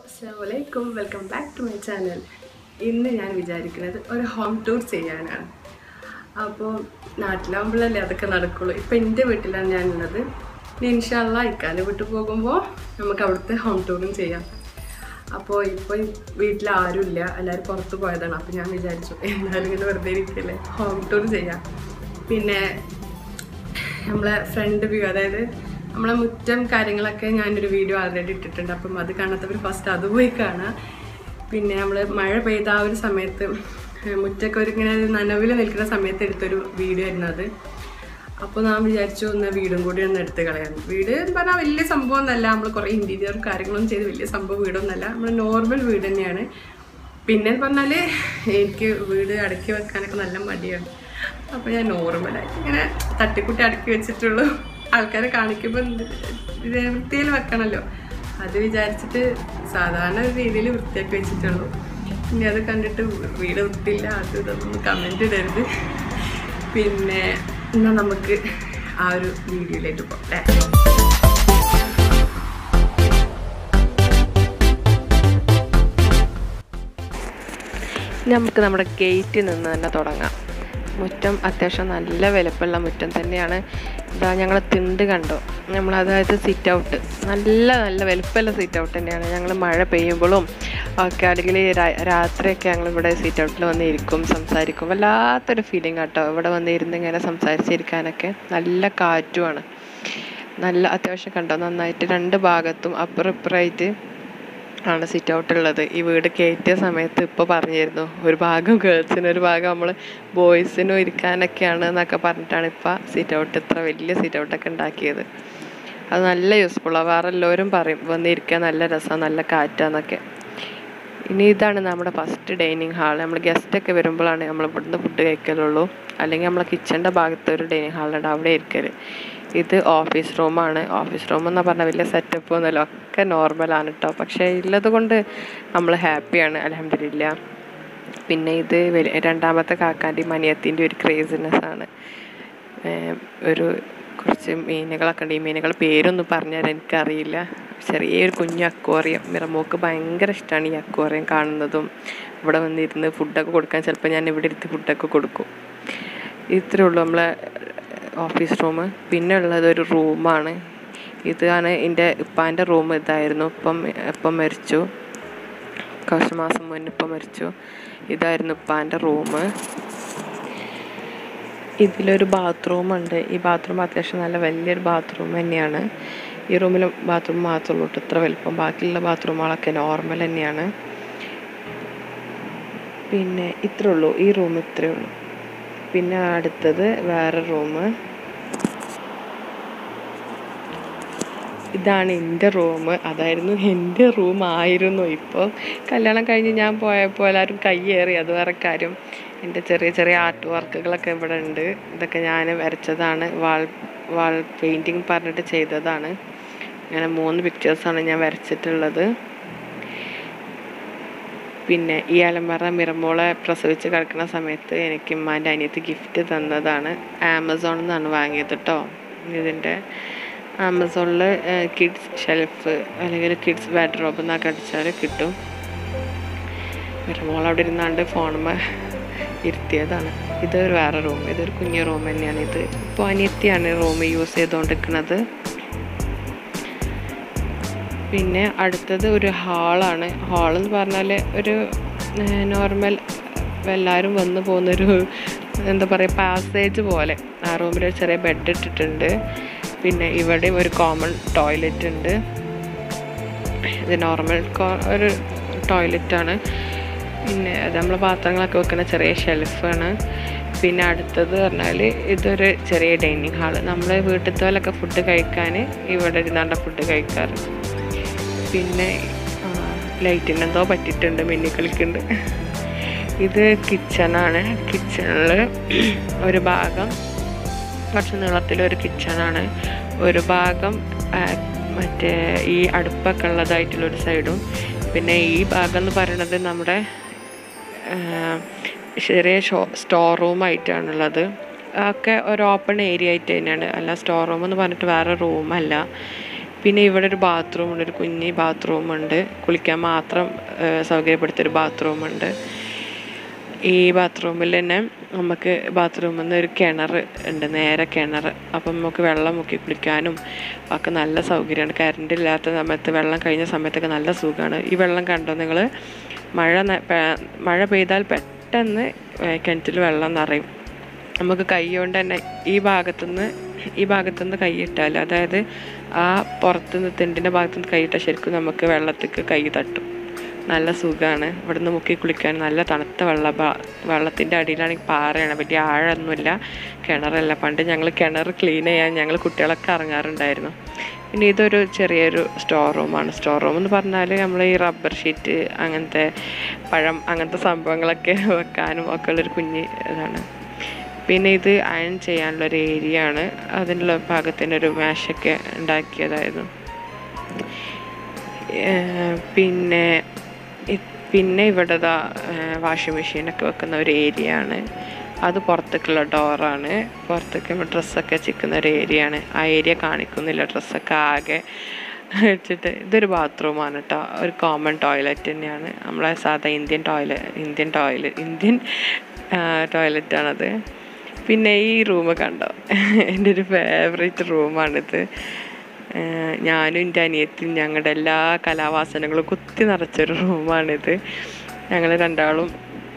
അസ്സാമലൈക്കും welcome back to my channel ഇന്ന് ഞാൻ വിചാരിക്കുന്നത് ഒരു ഹോം ടൂർ ചെയ്യാനാണ് അപ്പോൾ നാട്ടിലാകുമ്പോഴല്ലേ അതൊക്കെ നടക്കുള്ളൂ ഇപ്പം എൻ്റെ വീട്ടിലാണ് ഞാനുള്ളത് ഇനി ഇൻഷാല്ല ഇക്കാൻ്റെ വീട്ടിൽ പോകുമ്പോൾ നമുക്ക് അവിടുത്തെ ഹോം ടൂറും ചെയ്യാം അപ്പോൾ ഇപ്പോൾ വീട്ടിൽ ആരുമില്ല എല്ലാവരും പുറത്ത് പോയതാണ് അപ്പോൾ ഞാൻ വിചാരിച്ചു എന്തായാലും ഇങ്ങനെ വെറുതെ ഇരിക്കല്ലേ ഹോം ടൂർ ചെയ്യാം പിന്നെ നമ്മളെ ഫ്രണ്ട് വ്യൂ അതായത് നമ്മളെ മുറ്റം കാര്യങ്ങളൊക്കെ ഞാനൊരു വീഡിയോ ആൾറെഡി ഇട്ടിട്ടുണ്ട് അപ്പം അത് കാണാത്തവർ ഫസ്റ്റ് അത് പോയി കാണാം പിന്നെ നമ്മൾ മഴ പെയ്ത ആ ഒരു സമയത്ത് ഏഹ് മുറ്റൊക്കെ ഒരു ഇങ്ങനെ നനവിൽ നിൽക്കുന്ന സമയത്ത് എടുത്തൊരു വീഡിയോ ആയിരുന്നു അത് അപ്പോൾ ഞാൻ വിചാരിച്ചു ഒന്ന് വീടും കൂടി ഒന്ന് എടുത്ത് കളയാം വീട് എന്ന് പറഞ്ഞാൽ വലിയ സംഭവം ഒന്നല്ല നമ്മൾ കുറേ ഇൻറ്റീരിയർ കാര്യങ്ങളൊന്നും ചെയ്ത് വലിയ സംഭവം വീടൊന്നല്ല നമ്മൾ നോർമൽ വീട് തന്നെയാണ് പിന്നെ പറഞ്ഞാൽ എനിക്ക് വീട് അടക്കി വെക്കാനൊക്കെ നല്ല മടിയാണ് അപ്പോൾ ഞാൻ നോർമലായിട്ട് ഇങ്ങനെ തട്ടിക്കുട്ടി അടക്കി വെച്ചിട്ടുള്ളൂ ആൾക്കാരെ കാണിക്കുമ്പോൾ വൃത്തിയിൽ വെക്കണമല്ലോ അത് വിചാരിച്ചിട്ട് സാധാരണ ഒരു രീതിയിൽ വൃത്തിയാക്കി വെച്ചിട്ടുള്ളൂ ഇനി അത് കണ്ടിട്ട് വീട് വൃത്തിയില്ല അത് ഇതൊന്നും കമൻറ്റ് ഇടരുത് പിന്നെ എന്നാൽ നമുക്ക് ആ ഒരു വീഡിയോയിലേക്ക് പോട്ടെ നമുക്ക് നമ്മുടെ ഗേറ്റിൽ നിന്ന് തന്നെ തുടങ്ങാം മുറ്റം അത്യാവശ്യം നല്ല വലുപ്പമുള്ള മുറ്റം തന്നെയാണ് ഇതാ ഞങ്ങൾ തിണ്ട് കണ്ടോ നമ്മൾ അതായത് സിറ്റ് ഔട്ട് നല്ല നല്ല വലുപ്പമുള്ള സിറ്റ് ഔട്ട് തന്നെയാണ് ഞങ്ങൾ മഴ പെയ്യുമ്പോഴും ഒക്കെ അല്ലെങ്കിൽ രാ- രാത്രിയൊക്കെ ഞങ്ങൾ ഇവിടെ സിറ്റ് ഔട്ടിൽ വന്ന് ഇരിക്കും സംസാരിക്കും വല്ലാത്തൊരു ഫീലിംഗ് കേട്ടോ ഇവിടെ വന്ന് ഇരുന്ന് ഇങ്ങനെ സംസാരിച്ചിരിക്കാനൊക്കെ നല്ല കാറ്റുമാണ് നല്ല അത്യാവശ്യം കണ്ടോ നന്നായിട്ട് രണ്ട് ഭാഗത്തും അപ്പുറം ഇപ്പുറമായിട്ട് ആണ് സിറ്റ് ഔട്ട് ഉള്ളത് ഈ വീട് കയറ്റിയ സമയത്ത് ഇപ്പോൾ പറഞ്ഞിരുന്നു ഒരു ഭാഗം ഗേൾസിനും ഒരു ഭാഗം നമ്മൾ ബോയ്സിനും ഇരിക്കാനൊക്കെയാണ് എന്നൊക്കെ പറഞ്ഞിട്ടാണ് ഇപ്പോൾ സിറ്റ് ഔട്ട് ഇത്ര വലിയ സിറ്റ് ഔട്ടൊക്കെ ഉണ്ടാക്കിയത് അത് നല്ല യൂസ്ഫുള്ളാണ് വേറെ എല്ലാവരും പറയും വന്നിരിക്കാൻ നല്ല രസമാണ് നല്ല കാറ്റാന്നൊക്കെ ഇനി ഇതാണ് നമ്മുടെ ഫസ്റ്റ് ഡൈനിങ് ഹാൾ നമ്മൾ ഗസ്റ്റൊക്കെ വരുമ്പോഴാണ് നമ്മൾ ഇവിടുന്ന് ഫുഡ് കഴിക്കലുള്ളൂ അല്ലെങ്കിൽ നമ്മളെ കിച്ചൻ്റെ ഭാഗത്ത് ഒരു ഡൈനിങ് ഹാളുണ്ട് അവിടെ ഇരിക്കൽ ഇത് ഓഫീസ് റൂമാണ് ഓഫീസ് റൂം എന്ന് പറഞ്ഞാൽ വലിയ സെറ്റപ്പ് ഒന്നുമല്ല ഒക്കെ നോർമലാണ് കേട്ടോ പക്ഷേ ഉള്ളത് കൊണ്ട് നമ്മൾ ഹാപ്പിയാണ് അലഹമില്ല പിന്നെ ഇത് വലി- രണ്ടാമത്തെ കാക്കാൻ്റെയും മനിയത്തിൻ്റെ ഒരു ക്രേസിനെസ് ആണ് ഏം, ഒരു കുറച്ച് മീനുകളൊക്കെ ഉണ്ട് ഈ മീനുകളുടെ പേരൊന്നും പറഞ്ഞുതരാൻ എനിക്കറിയില്ല ചെറിയൊരു കുഞ്ഞു അക്വേറിയം മിറമോക്ക് ഭയങ്കര ഇഷ്ടമാണ് ഈ അക്വേറിയം കാണുന്നതും ഇവിടെ വന്നിരുന്ന് ഫുഡൊക്കെ കൊടുക്കാൻ ചിലപ്പോൾ ഞാൻ ഇവിടെ ഇരുത്തി ഫുഡൊക്കെ കൊടുക്കും ഇത്രേ ഉള്ളൂ നമ്മളെ ഓഫീസ് റൂം പിന്നെ ഉള്ളത് ഒരു റൂമാണ് ഇതാണ് എൻ്റെ ഇപ്പാൻ്റെ റൂം ഇതായിരുന്നു ഇപ്പം ഇപ്പം മരിച്ചു കുറച്ച് മാസം മുന്നേ ഇപ്പം മരിച്ചു ഇതായിരുന്നു ഇപ്പാൻ്റെ റൂം ഇതിലൊരു ബാത്റൂം ഉണ്ട് ഈ ബാത്റൂം അത്യാവശ്യം നല്ല വലിയൊരു ബാത്റൂം തന്നെയാണ് ഈ റൂമിൽ ബാത്റൂം മാത്രമേ ഉള്ളൂ ട്ടോ ഇത്ര വലിപ്പം ബാക്കിയുള്ള ബാത്റൂമുകളൊക്കെ നോർമൽ തന്നെയാണ് പിന്നെ ഇത്രേ ഉള്ളൂ ഈ റൂം ഇത്രേ ഉള്ളൂ പിന്നെ അടുത്തത് വേറെ റൂം ഇതാണ് എൻ്റെ റൂം അതായിരുന്നു എൻ്റെ റൂം ആയിരുന്നു ഇപ്പോൾ കല്യാണം കഴിഞ്ഞ് ഞാൻ പോയപ്പോൾ എല്ലാവരും കയ്യേറി അത് വേറെ കാര്യം എൻ്റെ ചെറിയ ചെറിയ ആർട്ട് വർക്കുകളൊക്കെ ഇവിടെ ഉണ്ട് ഇതൊക്കെ ഞാൻ വരച്ചതാണ് വാൾ വാൾ പെയിൻറ്റിങ് പറഞ്ഞിട്ട് ചെയ്തതാണ് അങ്ങനെ മൂന്ന് പിക്ചേഴ്സാണ് ഞാൻ വരച്ചിട്ടുള്ളത് പിന്നെ ഈ അലമറ മിറമോളെ പ്രസവിച്ച് കിടക്കുന്ന സമയത്ത് എനിക്ക് ഉമ്മാൻ്റെ അനിയത്തി ഗിഫ്റ്റ് തന്നതാണ് ആമസോണിൽ നിന്നാണ് വാങ്ങിയത് കേട്ടോ ഇതിൻ്റെ ആമസോണിൽ കിഡ്സ് ഷെൽഫ് അല്ലെങ്കിൽ കിഡ്സ് ബെഡ്റോബ് എന്നൊക്കെ അടിച്ചാൽ കിട്ടും മിറമോൾ അവിടെ ഇരുന്നാണ്ട് ഫോണുമ്മ ഇരുത്തിയതാണ് ഇതൊരു വേറെ റൂം ഇതൊരു കുഞ്ഞു റൂം തന്നെയാണ് ഇത് ഇപ്പോൾ അനിയത്തിയാണ് റൂം യൂസ് ചെയ്തുകൊണ്ടിരിക്കുന്നത് പിന്നെ അടുത്തത് ഒരു ഹാളാണ് ഹാളെന്ന് പറഞ്ഞാൽ ഒരു നോർമൽ എല്ലാവരും വന്നു പോകുന്നൊരു എന്താ പറയുക പാസേജ് പോലെ ആ റൂമിൽ ഒരു ചെറിയ ബെഡ് ഇട്ടിട്ടുണ്ട് പിന്നെ ഇവിടെയും ഒരു കോമൺ ടോയ്ലറ്റ് ഉണ്ട് ഇത് നോർമൽ ഒരു ടോയ്ലറ്റാണ് പിന്നെ അത് നമ്മൾ പാത്രങ്ങളൊക്കെ വെക്കുന്ന ചെറിയ ഷെൽഫാണ് പിന്നെ അടുത്തത് പറഞ്ഞാൽ ഇതൊരു ചെറിയ ഡൈനിങ് ഹാള് നമ്മൾ വീട്ടിൽ പോലൊക്കെ ഫുഡ് കഴിക്കാൻ ഇവിടെ ഇരുന്നാണ്ട ഫുഡ് കഴിക്കാറ് പിന്നെ ലൈറ്റിന് എന്തോ പറ്റിയിട്ടുണ്ട് മിന്നി കളിക്കുന്നുണ്ട് ഇത് കിച്ചണാണ് കിച്ചണിൽ ഒരു ഭാഗം കുറച്ച് നീളത്തിലൊരു കിച്ചണാണ് ഒരു ഭാഗം ആ, മറ്റേ ഈ അടുപ്പൊക്കെ ഉള്ളതായിട്ടുള്ളൊരു സൈഡും പിന്നെ ഈ ഭാഗം എന്ന് പറയുന്നത് നമ്മുടെ ആ, ചെറിയ ഷോ സ്റ്റോർ റൂമായിട്ടാണുള്ളത് ഒക്കെ ഒരു ഓപ്പൺ ഏരിയ ആയിട്ട് തന്നെയാണ് അല്ല സ്റ്റോർ റൂം എന്ന് പറഞ്ഞിട്ട് വേറെ റൂമല്ല പിന്നെ ഇവിടെ ഒരു ബാത്റൂം ഉണ്ട് ഒരു കുഞ്ഞി ബാത്റൂം ഉണ്ട് കുളിക്കാൻ മാത്രം ഏഹ്, സൗകര്യപ്പെടുത്തിയൊരു ബാത്റൂം ഉണ്ട് ഈ ബാത്റൂമിൽ തന്നെ നമുക്ക് ബാത്റൂമിൽ നിന്ന് ഒരു കിണർ ഉണ്ട് നേരെ കിണർ അപ്പം നമുക്ക് വെള്ളം മുക്കി കുളിക്കാനും ഒക്കെ നല്ല സൗകര്യമാണ് കറണ്ട് ഇല്ലാത്ത സമയത്ത് വെള്ളം കഴിഞ്ഞ സമയത്തൊക്കെ നല്ല സുഖമാണ് ഈ വെള്ളം കണ്ടോ നിങ്ങൾ മഴ ന- പെ- മഴ പെയ്താൽ പെട്ടെന്ന് ഏഹ് കിണറ്റിൽ വെള്ളം നിറയും നമുക്ക് കൈ കൊണ്ട് തന്നെ ഈ ഭാഗത്തുനിന്ന് ഈ ഭാഗത്തുനിന്ന് കൈയിട്ടാൽ അതായത് ആ പുറത്തുനിന്ന് തിണ്ടിൻ്റെ ഭാഗത്തുനിന്ന് കൈയിട്ടാൽ ശരിക്കും നമുക്ക് വെള്ളത്തേക്ക് കൈ തട്ടും നല്ല സുഖമാണ് ഇവിടുന്ന് മുക്കി കുളിക്കാൻ നല്ല തണുത്ത വെള്ള വെള്ളത്തിൻ്റെ അടിയിലാണെങ്കിൽ പാറയാണ് വലിയ ആഴമൊന്നുമില്ല കിണറല്ല പണ്ട് ഞങ്ങൾ കിണർ ക്ലീൻ ചെയ്യാൻ ഞങ്ങൾ കുട്ടികളൊക്കെ ഇറങ്ങാറുണ്ടായിരുന്നു പിന്നെ ഇതൊരു ചെറിയൊരു സ്റ്റോർ റൂമാണ് സ്റ്റോർ റൂം എന്ന് പറഞ്ഞാൽ നമ്മൾ ഈ റബ്ബർ ഷീറ്റ് അങ്ങനത്തെ പഴം അങ്ങനത്തെ സംഭവങ്ങളൊക്കെ വെക്കാനും ഒക്കെ ഉള്ളൊരു കുഞ്ഞ് ഇതാണ് പിന്നെ ഇത് അയൺ ചെയ്യാനുള്ള ഒരു ഏരിയ ആണ് അതിനുള്ള പാകത്തിന് ഒരു മേശയൊക്കെ ഉണ്ടാക്കിയതായിരുന്നു ഏഹ് പിന്നെ ഇ- പിന്നെ ഇവിടെ ദാ വാഷിംഗ് മെഷീനൊക്കെ വെക്കുന്ന ഒരു ഏരിയ ആണ് അത് പുറത്തേക്കുള്ള ഡോറാണ് പുറത്തേക്ക് ഡ്രസ്സൊക്കെ ചിക്കുന്ന ഒരു ഏരിയ ആണ് ആ ഏരിയ കാണിക്കുന്നില്ല ഡ്രസ്സൊക്കെ ആകെ വെച്ചിട്ട് ഇതൊരു ബാത്റൂമാണ് കേട്ടോ ഒരു കോമൺ ടോയ്ലറ്റ് തന്നെയാണ് നമ്മളെ സാധാ Indian toilet Indian toilet Indian ടോയ്ലറ്റാണത് പിന്നെ ഈ റൂം കണ്ടോ എൻ്റെ ഒരു ഫേവറേറ്റ് റൂമാണിത് ഏഹ് ഞാനും എൻ്റെ അനിയത്തിയും ഞങ്ങളുടെ എല്ലാ കലാവാസനകളും കുത്തി നിറച്ചൊരു റൂമാണിത് ഞങ്ങൾ രണ്ടാളും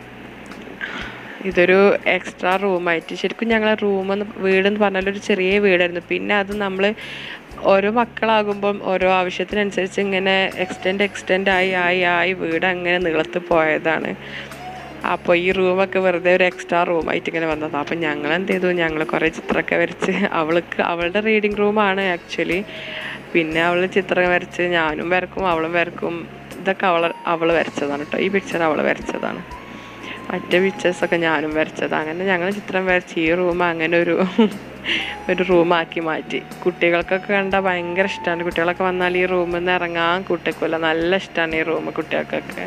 ഇതൊരു എക്സ്ട്രാ റൂമായിട്ട് ശരിക്കും ഞങ്ങളെ റൂമെന്ന് വീടെന്ന് പറഞ്ഞാൽ ഒരു ചെറിയ വീടായിരുന്നു പിന്നെ അത് നമ്മൾ ഓരോ മക്കളാകുമ്പം ഓരോ ആവശ്യത്തിനനുസരിച്ച് ഇങ്ങനെ എക്സ്റ്റെൻഡ് എക്സ്റ്റെൻഡ് ആയി ആയി ആയി വീട് അങ്ങനെ നീളത്ത് പോയതാണ് അപ്പോൾ ഈ റൂമൊക്കെ വെറുതെ ഒരു എക്സ്ട്രാ റൂമായിട്ട് ഇങ്ങനെ വന്നതാണ് അപ്പം ഞങ്ങൾ എന്ത് ചെയ്തു ഞങ്ങൾ കുറേ ചിത്രമൊക്കെ വരച്ച് അവൾക്ക് അവളുടെ റീഡിങ് റൂമാണ് ആക്ച്വലി പിന്നെ അവൾ ചിത്രം വരച്ച് ഞാനും വരക്കും അവളും വരക്കും ഇതൊക്കെ അവൾ അവൾ വരച്ചതാണ് കേട്ടോ ഈ പിക്ചർ അവൾ വരച്ചതാണ് മറ്റേ പിക്ചേഴ്സൊക്കെ ഞാനും വരച്ചത് അങ്ങനെ ഞങ്ങൾ ചിത്രം വരച്ച് ഈ റൂം അങ്ങനെ ഒരു ഒരു റൂമാക്കി മാറ്റി കുട്ടികൾക്കൊക്കെ കണ്ടാൽ ഭയങ്കര ഇഷ്ടമാണ് കുട്ടികളൊക്കെ വന്നാൽ ഈ റൂമിൽ നിന്ന് ഇറങ്ങാൻ കൂട്ടിക്കില്ല നല്ല ഇഷ്ടമാണ് ഈ റൂം കുട്ടികൾക്കൊക്കെ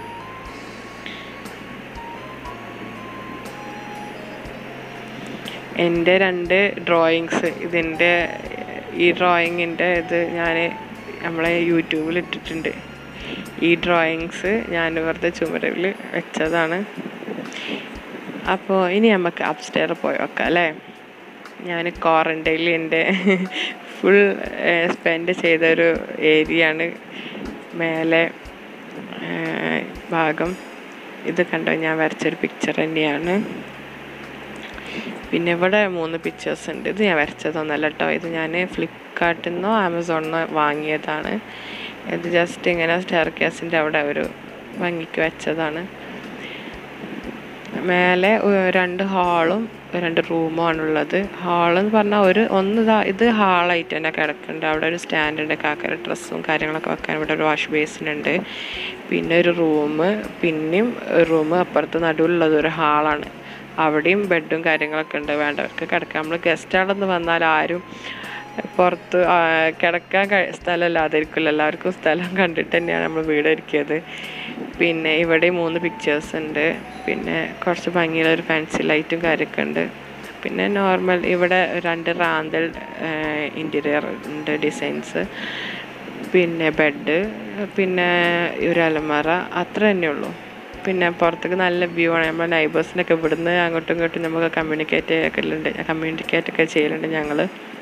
എൻ്റെ രണ്ട് ഡ്രോയിങ്സ് ഇതിൻ്റെ ഈ ഡ്രോയിങ്ങിൻ്റെ ഇത് ഞാൻ നമ്മളെ യൂട്യൂബിൽ ഇട്ടിട്ടുണ്ട് ഈ ഡ്രോയിങ്സ് ഞാൻ വെറുതെ ചുമരിൽ വെച്ചതാണ് അപ്പോൾ ഇനി നമുക്ക് അപ്സ്റ്റെയർ പോയി നോക്കാം അല്ലേ ഞാൻ ക്വാറൻറ്റൈനിൽ എൻ്റെ ഫുൾ സ്പെൻഡ് ചെയ്ത ഒരു ഏരിയ ആണ് മേലെ ഏഹ്, ഭാഗം ഇത് കണ്ടോ ഞാൻ വരച്ചൊരു പിക്ചർ തന്നെയാണ് പിന്നെ ഇവിടെ മൂന്ന് പിക്ചേഴ്സ് ഉണ്ട് ഇത് ഞാൻ വരച്ചതൊന്നല്ല കേട്ടോ ഇത് ഞാൻ ഫ്ലിപ്കാർട്ടിൽ നിന്നോ ആമസോണിൽ നിന്നോ വാങ്ങിയതാണ് ഇത് ജസ്റ്റ് ഇങ്ങനെ സ്റ്റെയർ കേസിൻ്റെ അവിടെ ഒരു ഭംഗിക്ക് വെച്ചതാണ് മേലെ ഒ- രണ്ട് ഹാളും രണ്ട് റൂമും ആണുള്ളത് ഹാൾ എന്ന് പറഞ്ഞാൽ ഒരു ഒന്ന് ഇതാ ഇത് ഹാളായിട്ട് തന്നെ കിടക്കുന്നുണ്ട് അവിടെ ഒരു സ്റ്റാൻഡ് ഉണ്ട് കാക്കര ഡ്രസ്സും കാര്യങ്ങളൊക്കെ വെക്കാൻ ഇവിടെ ഒരു വാഷ് ബേസിൻ ഉണ്ട് പിന്നെ ഒരു റൂം പിന്നെയും ഒരു റൂം അപ്പുറത്ത് നടുവിലുള്ളത് ഒരു ഹാളാണ് അവിടെയും ബെഡും കാര്യങ്ങളൊക്കെ ഉണ്ട് വേണ്ടവർക്ക് കിടക്കാം നമ്മൾ ഗസ്റ്റ് ആളെന്ന് വന്നാൽ ആരും പുറത്ത് ആ, കിടക്കാൻ കഴി സ്ഥലമില്ലാതിരിക്കില്ല എല്ലാവർക്കും സ്ഥലം കണ്ടിട്ട് തന്നെയാണ് നമ്മൾ വീട് ഒരുക്കിയത് പിന്നെ ഇവിടെ മൂന്ന് പിക്ചേഴ്സ് ഉണ്ട് പിന്നെ കുറച്ച് ഭംഗിയുള്ള ഒരു ഫാൻസി ലൈറ്റും കാര്യമൊക്കെ ഉണ്ട് പിന്നെ നോർമൽ ഇവിടെ രണ്ട് റാന്തൽ ഇൻറ്റീരിയർ ഉണ്ട് ഡിസൈൻസ് പിന്നെ ബെഡ് പിന്നെ ഒരു അലമാര അത്ര തന്നെ ഉള്ളൂ പിന്നെ പുറത്തേക്ക് നല്ല വ്യൂ ആണ് നമ്മുടെ നൈബേഴ്സിനൊക്കെ ഇവിടുന്ന് അങ്ങോട്ടും ഇങ്ങോട്ടും നമുക്ക് കമ്മ്യൂണിക്കേറ്റ് ചെയ്യലുണ്ട് കമ്മ്യൂണിക്കേറ്റ് ഒക്കെ ചെയ്യലുണ്ട് ഞങ്ങൾ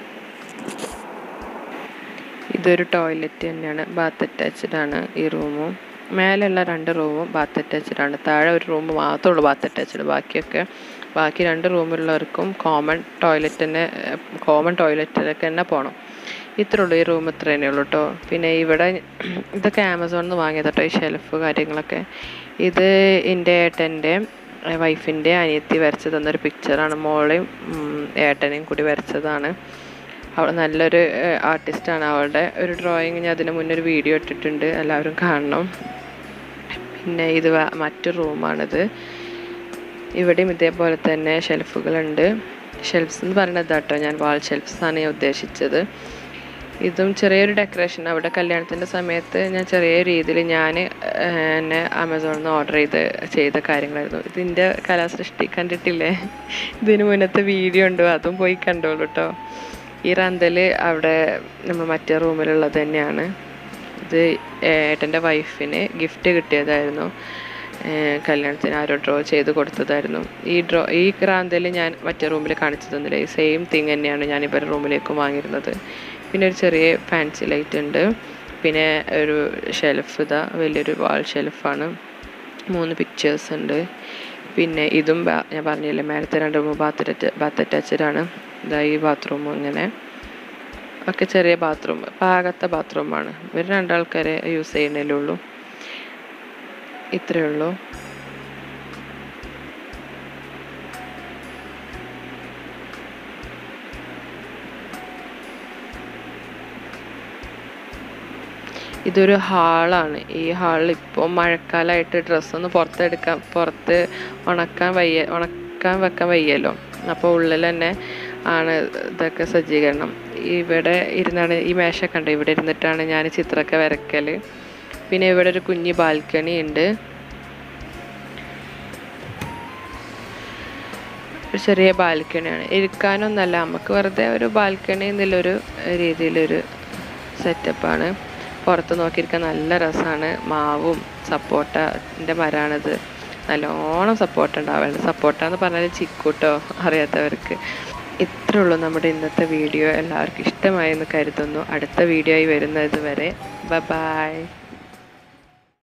ഇതൊരു ടോയ്ലറ്റ് തന്നെയാണ് ബാത്ത് അറ്റാച്ച്ഡ് ആണ് ഈ റൂമും മേലെയുള്ള രണ്ട് റൂമും ബാത്ത് അറ്റാച്ച്ഡ് ആണ് താഴെ ഒരു റൂം മാത്രമേ ഉള്ളൂ ബാത്ത് അറ്റാച്ച്ഡ് ബാക്കിയൊക്കെ ബാക്കി രണ്ട് റൂമിലുള്ളവർക്കും കോമൺ ടോയ്ലറ്റ് തന്നെ കോമൺ ടോയ്ലറ്റിലൊക്കെ തന്നെ പോകണം ഇത്രേ ഉള്ളൂ ഈ റൂം ഇത്ര തന്നെ ഉള്ളൂ കേട്ടോ പിന്നെ ഇവിടെ ഇതൊക്കെ ആമസോണിൽ നിന്ന് വാങ്ങിയത് കേട്ടോ ഈ ഷെൽഫ് കാര്യങ്ങളൊക്കെ ഇത് എൻ്റെ ഏട്ടൻ്റെ വൈഫിൻ്റെ അനിയത്തി വരച്ച് തന്നൊരു പിക്ചറാണ് മോളെയും ഉം, ഏട്ടനെയും കൂടി വരച്ചതാണ് അവൾ നല്ലൊരു ആർട്ടിസ്റ്റാണ് അവളുടെ ഒരു ഡ്രോയിങ് ഞാൻ അതിന് മുന്നേ ഒരു വീഡിയോ ഇട്ടിട്ടുണ്ട് എല്ലാവരും കാണണം പിന്നെ ഇത് വ- മറ്റു റൂമാണിത് ഇവിടെയും ഇതേപോലെ തന്നെ ഷെൽഫുകളുണ്ട് ഷെൽഫ്സ് എന്ന് പറയുന്നത് കേട്ടോ ഞാൻ വാൾ ഷെൽഫ്സ് ആണ് ഞാൻ ഉദ്ദേശിച്ചത് ഇതും ചെറിയൊരു ഡെക്കറേഷൻ അവിടെ കല്യാണത്തിൻ്റെ സമയത്ത് ഞാൻ ചെറിയ രീതിയിൽ ഞാൻ എന്നെ ആമസോണിൽ നിന്ന് ഓർഡർ ചെയ്ത് ചെയ്ത കാര്യങ്ങളായിരുന്നു ഇതിൻ്റെ കലാസൃഷ്ടി കണ്ടിട്ടില്ലേ ഇതിന് മുന്നത്തെ വീഡിയോ ഉണ്ട് അതും പോയി കണ്ടോളൂ കേട്ടോ ഈ റാന്തൽ അവിടെ നമ്മൾ മറ്റേ റൂമിലുള്ളത് തന്നെയാണ് ഇത് ഏട്ടൻ്റെ വൈഫിന് ഗിഫ്റ്റ് കിട്ടിയതായിരുന്നു ഏഹ് കല്യാണത്തിന് ആരോ ഡ്രോ ചെയ്ത് കൊടുത്തതായിരുന്നു ഈ ഡ്രോ ഈ റാന്തൽ ഞാൻ മറ്റേ റൂമിൽ കാണിച്ചു തന്നില്ല ഈ സെയിം തിങ് തന്നെയാണ് ഞാൻ ഇവരുടെ റൂമിലേക്കും വാങ്ങിയിരുന്നത് പിന്നെ ഒരു ചെറിയ ഫാൻസി ലൈറ്റ് ഉണ്ട് പിന്നെ ഒരു ഷെൽഫ് ഇതാ വലിയൊരു വാൾ ഷെൽഫാണ് മൂന്ന് പിക്ചേഴ്സ് ഉണ്ട് പിന്നെ ഇതും ബാ- ഞാൻ പറഞ്ഞില്ലേ മേലത്തെ രണ്ട് റൂം ബാത്ത് ബാത്ത് അറ്റാച്ച്ഡ് ആണ് ഇതാ ഈ ബാത്റൂം ഇങ്ങനെ ഒക്കെ ചെറിയ ബാത്റൂം പാകത്തെ ബാത്റൂമാണ് ഇവർ രണ്ടാൾക്കാരെ യൂസ് ചെയ്യുന്നതിലേ ഉള്ളൂ ഇത്രയേ ഉള്ളൂ ഇതൊരു ഹാളാണ് ഈ ഹാളിൽ ഇപ്പോൾ മഴക്കാലമായിട്ട് ഡ്രസ്സൊന്ന് പുറത്തെടുക്കാൻ പുറത്ത് ഉണക്കാൻ വയ്യ ഉണക്കാൻ വെക്കാൻ വയ്യല്ലോ അപ്പോൾ ഉള്ളിൽ തന്നെ ആണ് ഇതൊക്കെ സജ്ജീകരണം ഇവിടെ ഇരുന്നാണ് ഈ മേശ കണ്ടോ ഇവിടെ ഇരുന്നിട്ടാണ് ഞാൻ ചിത്രമൊക്കെ വരയ്ക്കൽ പിന്നെ ഇവിടെ ഒരു കുഞ്ഞി ബാൽക്കണി ഉണ്ട് ഒരു ചെറിയ ബാൽക്കണിയാണ് ഇരിക്കാനൊന്നല്ല നമുക്ക് വെറുതെ ഒരു ബാൽക്കണി എന്നുള്ളൊരു രീതിയിലൊരു സെറ്റപ്പാണ് പുറത്ത് നോക്കിയിരിക്കാൻ നല്ല രസമാണ് മാവും സപ്പോട്ടൻ്റെ മരമാണിത് നല്ലോണം സപ്പോർട്ട് ഉണ്ടാവേണ്ടത് സപ്പോർട്ട എന്ന് പറഞ്ഞാൽ ചിക്കൂട്ടോ അറിയാത്തവർക്ക് ഇത്രേ ഉള്ളൂ നമ്മുടെ ഇന്നത്തെ വീഡിയോ എല്ലാവർക്കും ഇഷ്ടമായെന്ന് കരുതുന്നു അടുത്ത വീഡിയോ ആയി വരുന്നത് വരെ ബ ബായ്